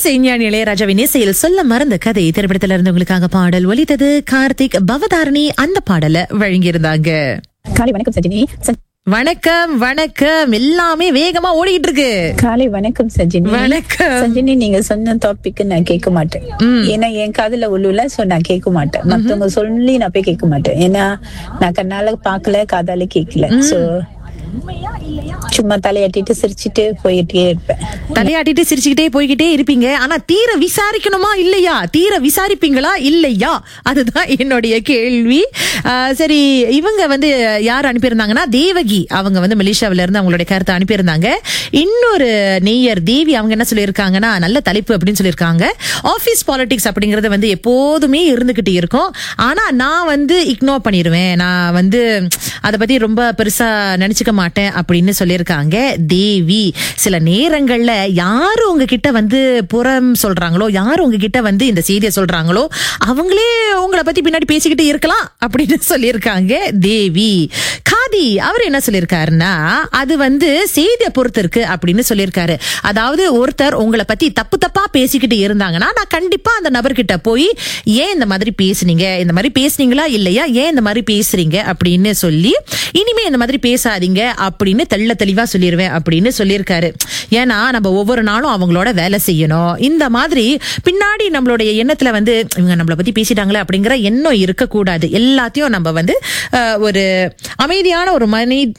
இசைஞானி இளையராஜாவின் இசையில் சொல்ல மறந்த கதை திரைப்படத்துல இருந்து உங்களுக்காக பாடல் ஒலித்தது கார்த்திக் பவதாரணி அந்த பாடலை வழங்கியிருந்தாங்க காலை வணக்கம் சஜினி ச- வணக்கம் வணக்கம் எல்லாமே வேகமா ஓடிட்டு இருக்கு காலை வணக்கம் சஜினி வணக்கம். சஜினி நீங்க சொன்ன டாபிக் நான் கேட்க மாட்டேன் ஏன்னா என் காதுல உள்ளுல சோ நான் கேட்க மாட்டேன் மத்தவங்க சொல்லி நான் போய் கேட்க மாட்டேன் ஏன்னா நான் கண்ணால பாக்கல காதால கேட்கல சோ சும்மா தலையாட்டிட்டு சிரிச்சிட்டு போயிட்டே இருப்பேன் தலையாட்டிட்டு சிரிச்சுக்கிட்டே போய்கிட்டே இருப்பீங்க ஆனா தீர விசாரிக்கணுமா இல்லையா தீர விசாரிப்பீங்களா இல்லையா அதுதான் என்னுடைய கேள்வி ஆ, சரி இவங்க வந்து யார் அனுப்பியிருந்தாங்கன்னா தேவகி அவங்க வந்து மலேசியாவில இருந்து அவங்களுடைய கருத்தை அனுப்பியிருந்தாங்க இன்னொரு நெய்யர் தேவி அவங்க என்ன சொல்லியிருக்காங்கன்னா நல்ல தலைப்பு அப்படின்னு சொல்லியிருக்காங்க ஆபீஸ் பாலிடிக்ஸ் அப்படிங்கறது வந்து எப்போதுமே இருந்துகிட்டு இருக்கும் ஆனா நான் வந்து இக்னோர் பண்ணிடுவேன் நான் வந்து அதை பத்தி ரொம்ப பெருசா நினைச்சுக்க மாட்டேன் அப்படின்னு சொல்லியிருக்காங்க தேவி சில நேரங்கள்ல யாரு உங்ககிட்ட வந்து புறம் சொல்றாங்களோ யாரு உங்ககிட்ட வந்து இந்த செய்தியை சொல்றாங்களோ அவங்களே உங்களை பத்தி பின்னாடி பேசிக்கிட்டு இருக்கலாம் அப்படின்னு சொல்லியிருக்காங்க தேவி காதி அவர் என்ன சொல்லியிருக்காருன்னா அது வந்து செய்தியை பொறுத்து இருக்கு அப்படின்னு சொல்லியிருக்காரு அதாவது ஒருத்தர் உங்களை பத்தி தப்பு தப்பா பேசிக்கிட்டு இருந்தாங்கன்னா நான் கண்டிப்பா அந்த நபர்கிட்ட போய் ஏன் இந்த மாதிரி பேசுனீங்க இந்த மாதிரி பேசுனீங்களா இல்லையா ஏன் இந்த மாதிரி பேசுறீங்க அப்படின்னு சொல்லி இனிமே இந்த மாதிரி பேசாதீங்க அப்படின்னு தெள்ள தெளிவா சொல்லிடுவேன் அப்படின்னு சொல்லியிருக்காரு ஏன்னா நம்ம ஒவ்வொரு நாளும் அவங்களோட வேலை செய்யணும் இந்த மாதிரி பின்னாடி நம்மளுடைய எண்ணத்துல வந்து இவங்க நம்மளை பத்தி பேசிட்டாங்களே அப்படிங்கிற எண்ணம் இருக்கக்கூடாது எல்லாத்தையும் நம்ம வந்து அஹ், ஒரு அமைதியான ஒரு மனி